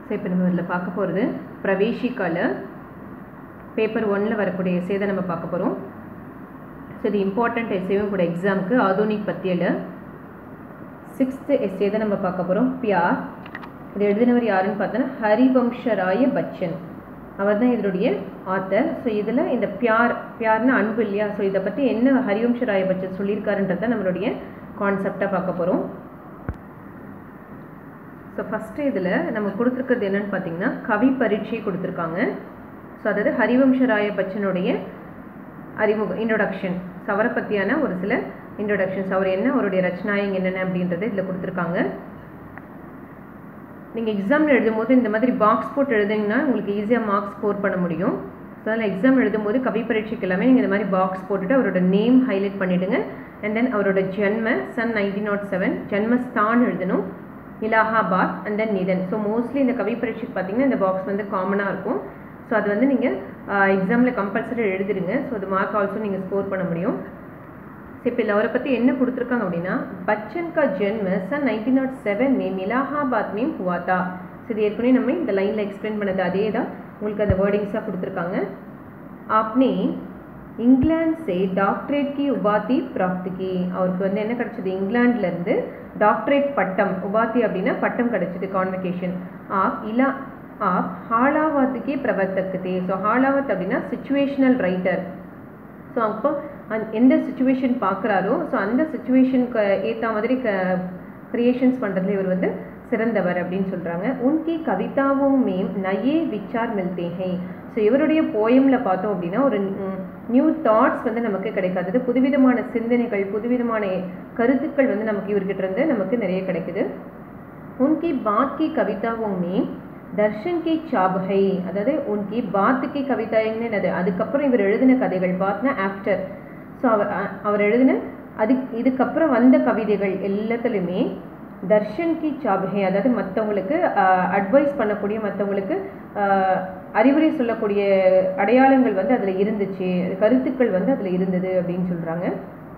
so இப்போ நம்ம இதில் பார்க்க போகிறது பிரவேஷிக்கால பேப்பர் ஒன்னில் வரக்கூடிய எஸ்ஸே தான் நம்ம பார்க்க போகிறோம் ஸோ இது இம்பார்ட்டண்ட் எஸ்ஸேவும் கூட எக்ஸாமுக்கு ஆதோனிக் பத்தியில் சிக்ஸ்த்து எஸ்ஸே தான் நம்ம பார்க்க போகிறோம் பியார் இது எழுதினவர் யாருன்னு பார்த்தோன்னா ஹரிவம்ஷராய பச்சன் அவர் தான் இதனுடைய ஆத்தர் ஸோ இதில் இந்த பியார் பியார்னா அன்பு இல்லையா ஸோ இதை பற்றி என்ன ஹரிவம்ஷராய பச்சன் சொல்லியிருக்காருன்றத நம்மளுடைய கான்செப்டாக பார்க்க போகிறோம் ஸோ ஃபஸ்ட்டு இதில் நம்ம கொடுத்துருக்கிறது என்னன்னு பார்த்தீங்கன்னா கவி பரீட்சை கொடுத்துருக்காங்க ஸோ அதாவது ஹரிவம்ஷராய பச்சனுடைய அறிமுகம் இன்ட்ரொடக்ஷன் ஸோ அவரை பற்றியான ஒரு சில இன்ட்ரொடக்ஷன்ஸ் அவர் என்ன அவருடைய ரச்சனாயங்க என்னென்ன அப்படின்றத இதில் கொடுத்துருக்காங்க நீங்கள் எக்ஸாமில் எழுதும்போது இந்த மாதிரி பாக்ஸ் போட்டு எழுதுங்கன்னா உங்களுக்கு ஈஸியாக மார்க்ஸ் ஸ்கோர் பண்ண முடியும் ஸோ அதில் எக்ஸாம் எழுதும்போது கவி பரீட்சைக்கு எல்லாமே நீங்கள் இந்த மாதிரி பாக்ஸ் போட்டுட்டு அவரோட நேம் ஹைலைட் பண்ணிவிடுங்க அண்ட் தென் அவரோட ஜென்ம சன் நைன்டீன் நாட் செவன் ஜென்மஸ்தான் எழுதணும் இலாஹாபாத் அண்ட் தென் நிதன் ஸோ மோஸ்ட்லி இந்த கவி பரீட்சைக்கு பார்த்தீங்கன்னா இந்த பாக்ஸ் வந்து காமனாக இருக்கும் ஸோ அது வந்து நீங்கள் எக்ஸாமில் கம்பல்சரி எழுதிடுங்க ஸோ அது மார்க் ஆல்சோ நீங்கள் ஸ்கோர் பண்ண முடியும் ஸோ இப்போ அவரை பற்றி என்ன கொடுத்துருக்காங்க அப்படின்னா பச்சன் கா ஜென்ம சன் நைன்டீன் நாட் செவன் மே இலாஹாபாத் மேம் ஹுவாத்தா ஸோ இது ஏற்கனவே நம்ம இந்த லைனில் எக்ஸ்பிளைன் பண்ணது அதே தான் உங்களுக்கு அந்த வேர்டிங்ஸாக கொடுத்துருக்காங்க ஆப்னே இங்கிலாந்து சே டாக்டரேட் கி உபாதி பிராப்தி கி அவருக்கு வந்து என்ன கிடச்சிது இங்கிலாந்துலேருந்து டாக்டரேட் பட்டம் உபாதி அப்படின்னா பட்டம் கிடச்சிது கான்வெகேஷன் ஆப் இலா ஆப் ஹாலாவாத்துக்கே பிரவர்த்தக்குதே ஸோ ஹாலாவத் அப்படின்னா சுச்சுவேஷனல் ரைட்டர் ஸோ அப்போ அந் எந்த சுச்சுவேஷன் பார்க்குறாரோ ஸோ அந்த சுச்சுவேஷனுக்கு ஏற்ற மாதிரி க க்ரியேஷன்ஸ் பண்ணுறதுல இவர் வந்து சிறந்தவர் அப்படின்னு சொல்கிறாங்க உன்கி கவிதாவும் மேம் நயே விச்சார் மில்தேஹை ஸோ இவருடைய போயமில் பார்த்தோம் அப்படின்னா ஒரு நியூ தாட்ஸ் வந்து நமக்கு கிடைக்காது புதுவிதமான சிந்தனைகள் புதுவிதமான கருத்துக்கள் வந்து நமக்கு இவர்கிட்ட இருந்து நமக்கு நிறைய கிடைக்குது உன்கி பாத் கி கவிதாவும் மேம் தர்ஷன் கி சாபகை அதாவது உன்கி பாத்துக்கு கவிதாயங்கன்னு என்னது அதுக்கப்புறம் இவர் எழுதின கதைகள் பாத்னா ஆஃப்டர் ஸோ அவர் அவர் எழுதின அதுக்கு இதுக்கப்புறம் வந்த கவிதைகள் எல்லாத்துலேயுமே தர்ஷன் கி சாபகை அதாவது மற்றவங்களுக்கு அட்வைஸ் பண்ணக்கூடிய மற்றவங்களுக்கு அறிவுரை சொல்லக்கூடிய அடையாளங்கள் வந்து அதில் இருந்துச்சு கருத்துக்கள் வந்து அதில் இருந்தது அப்படின்னு சொல்கிறாங்க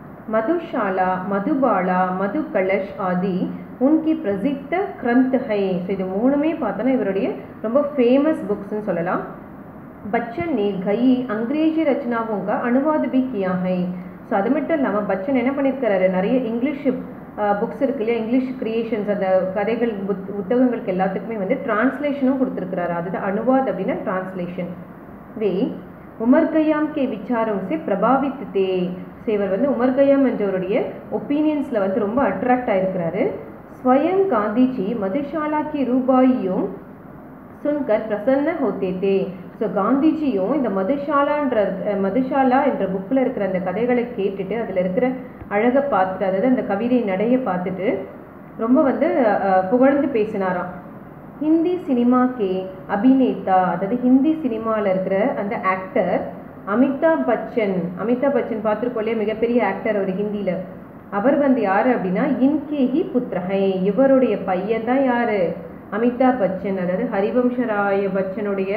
மதுஷாலா மதுபாலா மது கலஷ் ஆதி உன்கி பிரசித்த கிரந்த் ஹை ஸோ இது மூணுமே பார்த்தோன்னா இவருடைய ரொம்ப ஃபேமஸ் புக்ஸ்ன்னு சொல்லலாம் பச்சன் நே கை அங்கிரேஜி ரச்சனாவும் அனுவாத பி கியா ஹை ஸோ அது மட்டும் இல்லாமல் பச்சன் என்ன பண்ணியிருக்கிறாரு நிறைய இங்கிலீஷ் புக்ஸ் இருக்கு இல்லையா இங்கிலீஷ் கிரியேஷன்ஸ் அந்த கதைகள் புத் புத்தகங்களுக்கு எல்லாத்துக்குமே வந்து டிரான்ஸ்லேஷனும் கொடுத்துருக்கிறாரு அதுதான் அனுவாத் அப்படின்னா டிரான்ஸ்லேஷன் வே உமர் கயாம் கே விசாரம் சே பிரபாவித்து தே ஸோ இவர் வந்து உமர் கயாம் என்றவருடைய ஒப்பீனியன்ஸில் வந்து ரொம்ப அட்ராக்ட் ஆயிருக்கிறாரு ஸ்வயம் காந்திஜி மதுஷாலா கி ரூபாயும் சுன்கர் பிரசன்ன ஹோத்தே தே ஸோ காந்திஜியும் இந்த மதுஷாலான்ற மதுஷாலா என்ற புக்கில் இருக்கிற அந்த கதைகளை கேட்டுட்டு அதில் இருக்கிற அழகை பார்த்துட்டு அதாவது அந்த கவிதை நடையை பார்த்துட்டு ரொம்ப வந்து புகழ்ந்து பேசினாராம் ஹிந்தி சினிமா கே அபிநேதா அதாவது ஹிந்தி சினிமாவில் இருக்கிற அந்த ஆக்டர் அமிதாப் பச்சன் அமிதாப் பச்சன் பார்த்துருக்கோம் இல்லையா மிகப்பெரிய ஆக்டர் அவர் ஹிந்தியில் அவர் வந்து யார் அப்படின்னா இன்கேஹி புத்ரஹை இவருடைய பையன் தான் யார் அமிதாப் பச்சன் அதாவது ஹரிவம்ஷராய பச்சனுடைய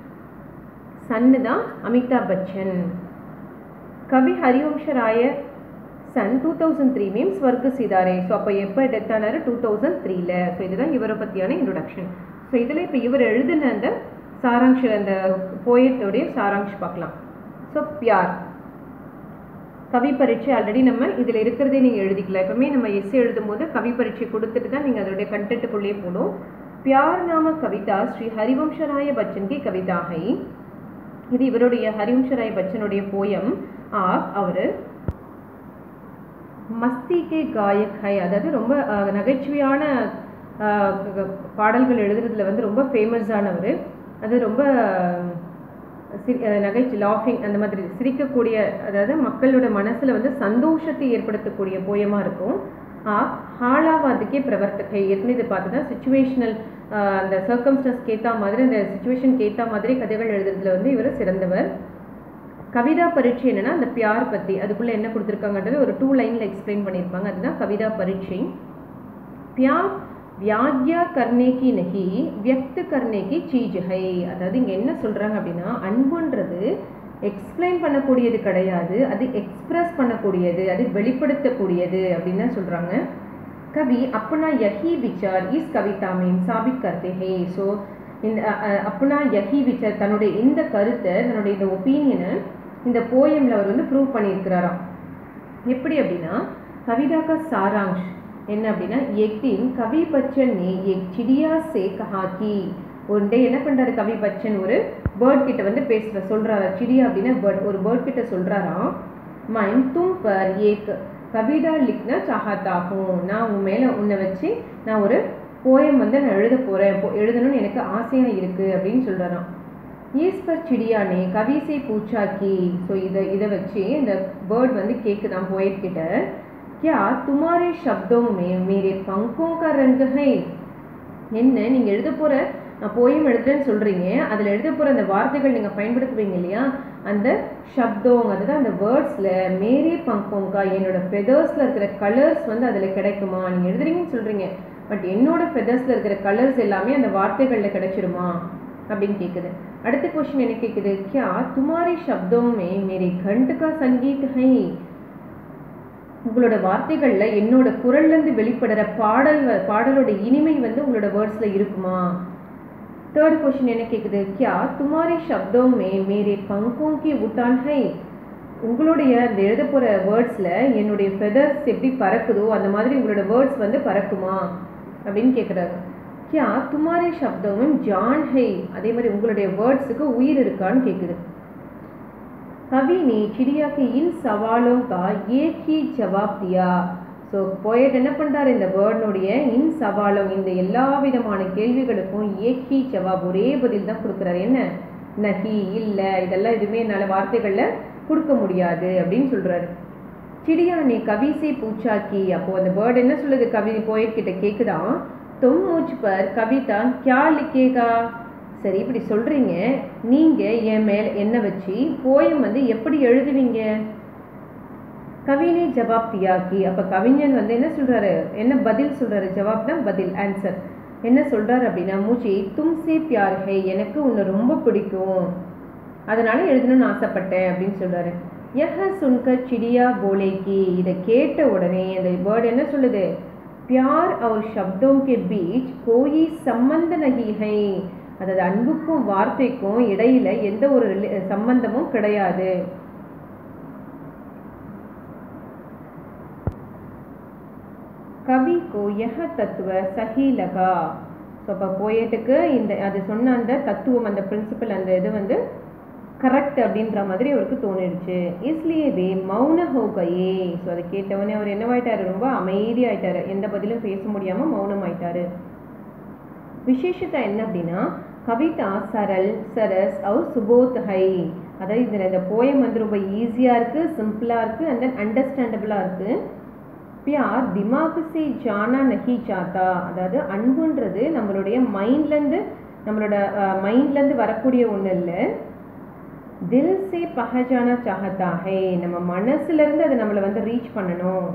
சன்னு தான் அமிதாப் பச்சன் கவி ஹரிவம்ஷராய சன் டூ தௌசண்ட் த்ரீ மீம் ஸ்வர்க்கு சீதாரே ஸோ அப்போ எப்போ டெத் ஆனார் டூ தௌசண்ட் த்ரீல ஸோ இதுதான் இவரை பற்றியான இன்ட்ரொடக்ஷன் ஸோ இதில் இப்போ இவர் எழுதின அந்த சாராங்ஷ அந்த போயத்தோடைய சாராங்ஷ் பார்க்கலாம் ஸோ பியார் கவி பரீட்சை ஆல்ரெடி நம்ம இதில் இருக்கிறதே நீங்கள் எழுதிக்கலாம் எப்பவுமே நம்ம எஸ்ஸே எழுதும் போது கவி பரீட்சை கொடுத்துட்டு தான் நீங்கள் அதோடைய கண்டென்ட்டுக்குள்ளேயே போடும் பியார் நாம கவிதா ஸ்ரீ ஹரிவம்ஷராய பச்சன் கி கவிதாகை இது இவருடைய ஹரிவம்ஷராய பச்சனுடைய போயம் ஆ அவர் மஸ்தி கே காயக் ஹை அதாவது ரொம்ப நகைச்சுவையான பாடல்கள் எழுதுறதுல வந்து ரொம்ப ஃபேமஸானவர் அது ரொம்ப நகைச்சு லாஃபிங் அந்த மாதிரி சிரிக்கக்கூடிய அதாவது மக்களோட மனசில் வந்து சந்தோஷத்தை ஏற்படுத்தக்கூடிய போயமாக இருக்கும் ஹாலாவாதுக்கே பிரவர்த்தகை ஏற்கனவே இது பார்த்து தான் சுச்சுவேஷனல் அந்த சர்க்கம்ஸ்டன்ஸ்க்கு ஏற்ற மாதிரி அந்த சுச்சுவேஷனுக்கு ஏற்ற மாதிரி கதைகள் எழுதுறதுல வந்து இவர் சிறந்தவர் கவிதா பரீட்சை என்னன்னா அந்த பியார் பற்றி அதுக்குள்ளே என்ன கொடுத்துருக்காங்கன்றது ஒரு டூ லைனில் எக்ஸ்பிளைன் பண்ணியிருப்பாங்க அதுதான் கவிதா பரீட்சை பியார் வியாக்யா கர்ணேக்கி நகி வியக்து கர்ணேக்கி சீஜ் ஹை அதாவது இங்கே என்ன சொல்கிறாங்க அப்படின்னா அன்புன்றது எக்ஸ்பிளைன் பண்ணக்கூடியது கிடையாது அது எக்ஸ்பிரஸ் பண்ணக்கூடியது அது வெளிப்படுத்தக்கூடியது அப்படின்னு தான் சொல்கிறாங்க कवि अपना यही विचार इस कविता में साबित करते हैं सो இந்த அ, அ, அப்புனா யஹி விச்சர் தன்னுடைய இந்த கருத்தை தன்னுடைய இந்த ஒப்பீனியனை இந்த போயமில் அவர் வந்து ப்ரூவ் பண்ணியிருக்கிறாராம் எப்படி அப்படின்னா கவிதா கா சாராங்ஷ் என்ன அப்படின்னா एक दिन கவி பச்சன் ने एक चिड़िया से कहा कि ஒரு டே என்ன பண்றாரு கவி பச்சன் ஒரு பேர்ட் கிட்ட வந்து பேசுற சொல்றாரு சிடியா அப்படின்னா பேர்ட் ஒரு பேர்ட் கிட்ட சொல்றாராம் மைன் தும் பர் ஏக் கவிதா லிக்னா சாஹாத்தா ஹூம் நான் உன் மேல உன்னை வச்சு நான் ஒரு போயம் வந்து நான் எழுத போறேன் போ- எழுதணும்னு எனக்கு ஆசையா இருக்கு அப்படின்னு சொல்றாராம் ஈஸ் பர் சிடியானே கவிசை பூச்சாக்கி ஸோ இதை இதை வச்சு இந்த பேர்ட் வந்து கேட்குதான் போயட் கிட்ட क्या तुम्हारे शब्दों में मेरे पंखों का रंग है என்ன நீங்க எழுத போற நான் போயம் எழுதுறேன்னு சொல்றீங்க அதுல எழுத போற அந்த வார்த்தைகள் நீங்க பயன்படுத்துவீங்க இல்லையா அந்த சப்தம் அதுதான் அந்த வேர்ட்ஸ்ல மேரே பங்கோங்கா என்னோட ஃபெதர்ஸ்ல இருக்கிற கலர்ஸ் வந்து அதுல கிடைக்குமா நீங்க எழுதுறீங்கன்னு சொல்றீங்க பட் என்னோட ஃபெதர்ஸ்ல இருக்கிற கலர்ஸ் எல்லாமே அந்த வார்த்தைகள்ல கிடைச்சிருமா அப்படின்னு கேக்குது அடுத்த கொஸ்டின் என்ன கேக்குது क्या तुम्हारे शब्दों में मेरे घंट का संगीत है உங்களோட வார்த்தைகள்ல என்னோட குரல்ல இருந்து வெளிப்படுற பாடல் வ- பாடலோட இனிமை வந்து உங்களோட வேர்ட்ஸ்ல இருக்குமா தேர்ட் கொஸ்டின் என்ன கேக்குது क्या तुम्हारे शब्दों में मेरे पंखों की उड़ान है உங்களுடைய அந்த எழுத போற வேர்ட்ஸ்ல என்னுடைய ஃபெதர்ஸ் எப்படி பறக்குதோ அந்த மாதிரி உங்களோட வேர்ட்ஸ் வந்து பறக்குமா அப்படின்னு கேக்குறாரு क्या तुम्हारे शब्दों में जान है அதே மாதிரி உங்களுடைய வேர்ட்ஸுக்கு உயிர் இருக்கான்னு கேக்குது कवि ने चिड़िया के इन सवालों का एक ही जवाब दिया ஸோ போயட் என்ன பண்றாரு இந்த வேர்டனுடைய இன் சவாலும் இந்த எல்லா விதமான கேள்விகளுக்கும் ஏக்கி ஜவாப் ஒரே பதில் தான் கொடுக்குறாரு என்ன நஹி இல்லை இதெல்லாம் எதுவுமே என்னால் வார்த்தைகளில் கொடுக்க முடியாது அப்படின்னு சொல்றாரு சிடியா நீ கவிசை பூச்சாக்கி அப்போ அந்த வேர்டு என்ன சொல்லுது கவி போயட் கிட்ட கேக்குதான் தும் மூச் பர் கவிதா கியா லிக்கேகா சரி இப்படி சொல்றீங்க நீங்க என் மேல என்ன வச்சு போயம் வந்து எப்படி எழுதுவீங்க கவினே ஜவாப் தியாக்கி அப்ப கவிஞன் வந்து என்ன சொல்றாரு என்ன பதில் சொல்றாரு ஜவாப் தான் பதில் ஆன்சர் என்ன சொல்றாரு அப்படின்னா மூச்சி தும்சே பியார் ஹே எனக்கு உன்னை ரொம்ப பிடிக்கும் அதனால எழுதணும்னு ஆசைப்பட்டேன் அப்படின்னு சொல்றாரு யஹ சுன்கர் சிடியா போலேக்கி இதை கேட்ட உடனே அந்த வேர்டு என்ன சொல்லுது प्यार और शब्दों के बीच कोई संबंध नहीं है அதாவது அன்புக்கும் வார்த்தைக்கும் இடையில எந்த ஒரு ரிலே- சம்பந்தமும் கிடையாது கவி கோ யஹ தத்துவ சஹி லகா ஸோ அப்போ போயட்டுக்கு இந்த அது சொன்ன அந்த தத்துவம் அந்த பிரின்சிபல் அந்த இது வந்து கரெக்ட் அப்படின்ற மாதிரி அவருக்கு தோணிடுச்சு இஸ்லியே வே மௌன ஹோகையே ஸோ அதை கேட்டவொடனே அவர் என்னவாயிட்டாரு ரொம்ப அமைதியாயிட்டாரு எந்த பதிலும் பேச முடியாம மௌனம் ஆயிட்டாரு விசேஷத்தை என்ன அப்படின்னா கவிதா சரல் சரஸ் அவர் சுபோத் ஹை அதாவது இதில் இந்த போயம் வந்து ரொம்ப ஈஸியாக இருக்குது சிம்பிளாக இருக்குது அண்ட் தென் அண்டர்ஸ்டாண்டபிளாக இருக்குது பியார் திமாக்கு சே ஜானா நஹி சாத்தா அதாவது அன்புன்றது நம்மளுடைய மைண்ட்லேருந்து நம்மளோட மைண்ட்லேருந்து வரக்கூடிய ஒன்று இல்லை தில் சே பஹஜானா சாஹத்தா ஹே நம்ம மனசுலேருந்து அதை நம்மளை வந்து ரீச் பண்ணணும்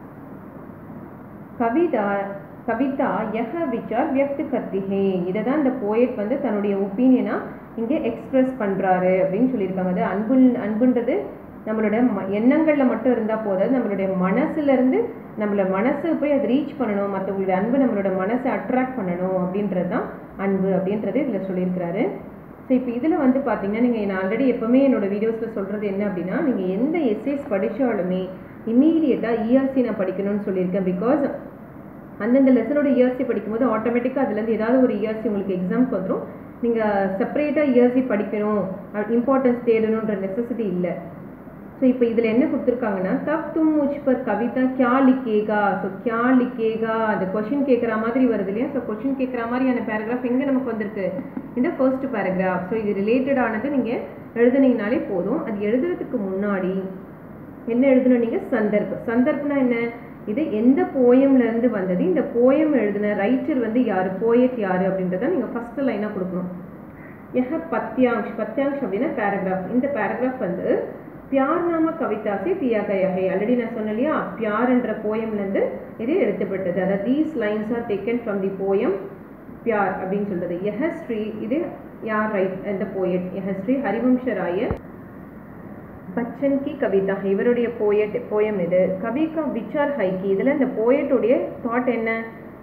கவிதா கவிதா யஹ விசார் வியக்து கர்த்தி ஹே இதை தான் இந்த போயட் வந்து தன்னுடைய ஒப்பீனியனா இங்கே எக்ஸ்பிரஸ் பண்றாரு அப்படின்னு சொல்லியிருக்காங்க அது அன்பு அன்புன்றது நம்மளோட ம எண்ணங்களில் மட்டும் இருந்தால் போதாது நம்மளுடைய மனசுலேருந்து நம்மளோட மனசு போய் அதை ரீச் பண்ணணும் மற்றவங்களுடைய அன்பு நம்மளோட மனசை அட்ராக்ட் பண்ணணும் அப்படின்றது தான் அன்பு அப்படின்றது இதில் சொல்லியிருக்கிறாரு ஸோ இப்போ இதில் வந்து பார்த்தீங்கன்னா நீங்கள் நான் ஆல்ரெடி எப்போவுமே என்னோட வீடியோஸில் சொல்கிறது என்ன அப்படின்னா நீங்கள் எந்த எஸ்ஏஸ் படித்தாலுமே இம்மீடியட்டாக இஆர்சி நான் படிக்கணும்னு சொல்லியிருக்கேன் பிகாஸ் அந்தந்த லெசனோட இயர்சி படிக்கும்போது ஆட்டோமேட்டிக்காக அதுலேருந்து ஏதாவது ஒரு இயர்சி உங்களுக்கு எக்ஸாம்க்கு வந்துடும் நீங்கள் செப்பரேட்டாக இயர்சி படிக்கணும் இம்பார்ட்டன்ஸ் தேடணுன்ற நெசசிட்டி இல்லை ஸோ இப்போ இதில் என்ன கொடுத்துருக்காங்கன்னா தப் தும் முஜ் பர் கவிதா கியா லிக்கேகா ஸோ கியா லிக்கேகா அந்த கொஷின் கேட்குற மாதிரி வருது இல்லையா ஸோ கொஷின் கேட்குற மாதிரியான பேராகிராஃப் எங்கே நமக்கு வந்திருக்கு இந்த ஃபர்ஸ்ட் பேராகிராஃப் ஸோ இது ரிலேட்டடானது நீங்கள் எழுதுனீங்கனாலே போதும் அது எழுதுறதுக்கு முன்னாடி என்ன எழுதணும் நீங்கள் சந்தர்ப் சந்தர்ப்னா என்ன இது எந்த போயம்ல இருந்து வந்தது இந்த போயம் எழுதின ரைட்டர் வந்து யார் போயட் யார் அப்படின்றத நீங்கள் ஃபர்ஸ்ட் லைனாக கொடுக்கணும் யஹ பத்யாங்ஷ் பத்யாங்ஷ் அப்படின்னா பேராகிராஃப் இந்த பேராகிராஃப் வந்து பியார் நாம கவிதா சே தியா கயா ஹே ஆல்ரெடி நான் சொன்னேன் இல்லையா பியார் என்ற போயம்லேருந்து இது எடுத்துப்பட்டது அதாவது these lines are taken from the poem பியார் அப்படின்னு சொல்றது யஹஸ்ரீ இது யார் ரைட் இந்த போயட் யஹஸ்ரீ ஹரிவம்சராய பச்சன் கி கவிதா இவருடைய போயட் போயம் இது கவி கா விச்சார் ஹைக்கி இதில் இந்த போயட்டுடைய தாட் என்ன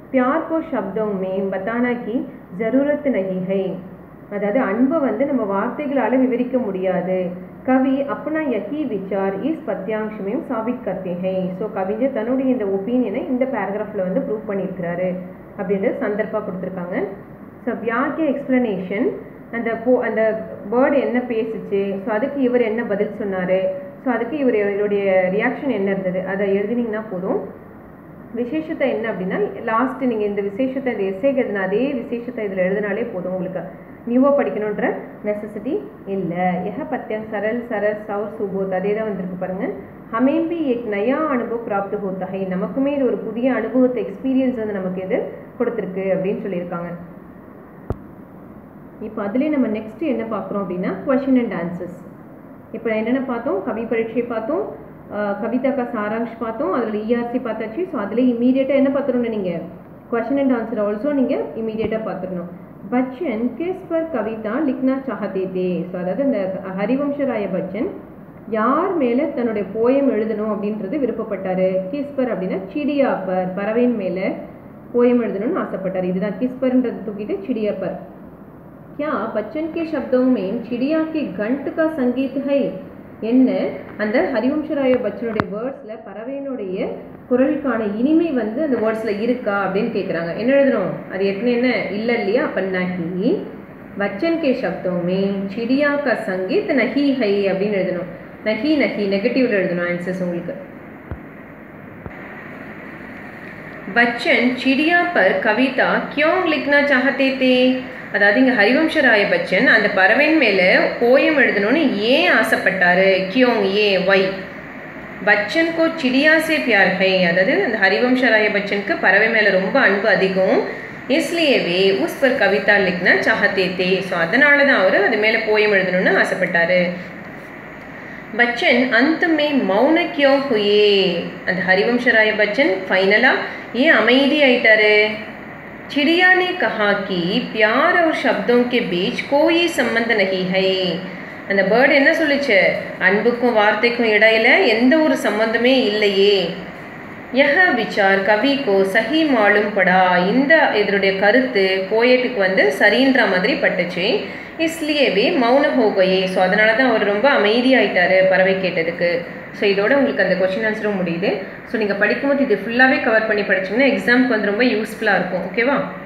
प्यार को शब्दों में बताना की जरूरत नहीं है அதாவது அன்பை வந்து நம்ம வார்த்தைகளால் விவரிக்க முடியாது கவி अपना यही विचार इस पद्यांश में साबित करते हैं ஸோ கவிஞர் தன்னுடைய இந்த ஒப்பீனியனை இந்த பேராகிராஃபில் வந்து ப்ரூவ் பண்ணியிருக்கிறாரு அப்படின்ற சந்தர்ப்பா கொடுத்துருக்காங்க ஸோ வியாக்கிய எக்ஸ்பிளனேஷன் அந்த போ அந்த வேர்டு என்ன பேசுச்சு ஸோ அதுக்கு இவர் என்ன பதில் சொன்னார் ஸோ அதுக்கு இவர் இவருடைய ரியாக்ஷன் என்ன இருந்தது அதை எழுதினீங்கன்னா போதும் விசேஷத்தை என்ன அப்படின்னா லாஸ்ட் நீங்கள் இந்த விசேஷத்தை இந்த எஸ்ஏக்கு எழுதின அதே விசேஷத்தை இதில் எழுதினாலே போதும் உங்களுக்கு நியூவாக படிக்கணுன்ற நெசசிட்டி இல்லை எஹ பத்தியம் சரல் சரஸ் சவர் சுபோத் அதே தான் வந்திருக்கு பாருங்கள் हमें भी एक नया अनुभव प्राप्त होता है நமக்குமே இது ஒரு புதிய அனுபவத்தை எக்ஸ்பீரியன்ஸ் வந்து நமக்கு இது கொடுத்துருக்கு அப்படின்னு சொல்லியிருக்காங்க இப்போ அதுலேயே நம்ம நெக்ஸ்ட் என்ன பார்க்குறோம் அப்படின்னா கொஷின் அண்ட் ஆன்சர்ஸ் இப்போ என்னென்ன பார்த்தோம் கவி பரீட்சை பார்த்தோம் கவிதா கா சாராங்ஷ் பார்த்தோம் அதில் இஆர்சி பார்த்தாச்சு ஸோ அதில் இமீடியட்டாக என்ன பார்த்துருணும் நீங்கள் கொஷின் அண்ட் ஆன்சர் ஆல்சோ நீங்கள் இமீடியட்டாக பார்த்துடணும் பச்சன் கிஸ் பர் கவிதா லிக்னா சாஹதே தே ஸோ அதாவது இந்த ஹரிவம்சராய பச்சன் யார் மேலே தன்னுடைய போயம் எழுதணும் அப்படின்றது விருப்பப்பட்டார் கிஸ்பர் அப்படின்னா சிடியா பர் பறவையின் மேலே போயம் எழுதணும்னு ஆசைப்பட்டார் இதுதான் கிஸ்பர்ன்றது தூக்கிட்டு சிடியா பர் क्या बच्चन के शब्दों में चिड़िया के घंट का संगीत है என்ன அந்த ஹரிவம்சராய பச்சனுடைய வேர்ட்ஸில் பறவையினுடைய குரலுக்கான இனிமை வந்து அந்த வேர்ட்ஸில் இருக்கா அப்படின்னு கேட்குறாங்க என்ன எழுதணும் அது ஏற்கனவே என்ன இல்லை இல்லையா அப்போ நஹி பச்சன் கே சப்தோமே சிடியா கா சங்கீத் நஹி ஹை அப்படின்னு எழுதணும் நஹி நஹி நெகட்டிவ்ல எழுதணும் ஆன்சர்ஸ் உங்களுக்கு बच्चन चिड़िया पर कविता क्यों लिखना चाहते थे அதாவது இங்கே ஹரிவம்சராய பச்சன் அந்த பறவையின் மேலே போயம் எழுதணும்னு ஏன் ஆசைப்பட்டாரு கியோங் ஏ ஒய் பச்சன் கோ சிடியா சே பியார் ஹை அதாவது அந்த ஹரிவம்சராய பச்சனுக்கு பறவை மேலே ரொம்ப அன்பு அதிகம் இஸ்லியவே உஸ் பர் கவிதா லிக்னா சாஹத்தே தே ஸோ அதனால தான் அவர் அது மேலே போயம் எழுதணும்னு ஆசைப்பட்டாரு பச்சன் अंत में मौन क्यों हुए அந்த ஹரிவம்சராய பச்சன் ஃபைனலாக ஏன் அமைதி ஆயிட்டாரு चिड़िया ने कहा कि प्यार और शब्दों के बीच कोई संबंध नहीं है அந்த பேர்டு என்ன சொல்லுச்சு அன்புக்கும் வார்த்தைக்கும் இடையில எந்த ஒரு சம்பந்தமே இல்லையே யஹ விசார் கவிக்கோ சஹி மாலும் படா இந்த இதனுடைய கருத்து போயட்டுக்கு வந்து சரின்ற மாதிரி பட்டுச்சு இஸ்லியவே மௌன ஹோகையே ஸோ அதனால தான் அவர் ரொம்ப அமைதியாயிட்டாரு பறவை கேட்டதுக்கு ஸோ இதோட உங்களுக்கு அந்த கொஷின் ஆன்சரும் முடியுது ஸோ நீங்கள் படிக்கும்போது இது ஃபுல்லாகவே கவர் பண்ணி படிச்சிங்கன்னா எக்ஸாமுக்கு வந்து ரொம்ப யூஸ்ஃபுல்லாக இருக்கும் ஓகேவா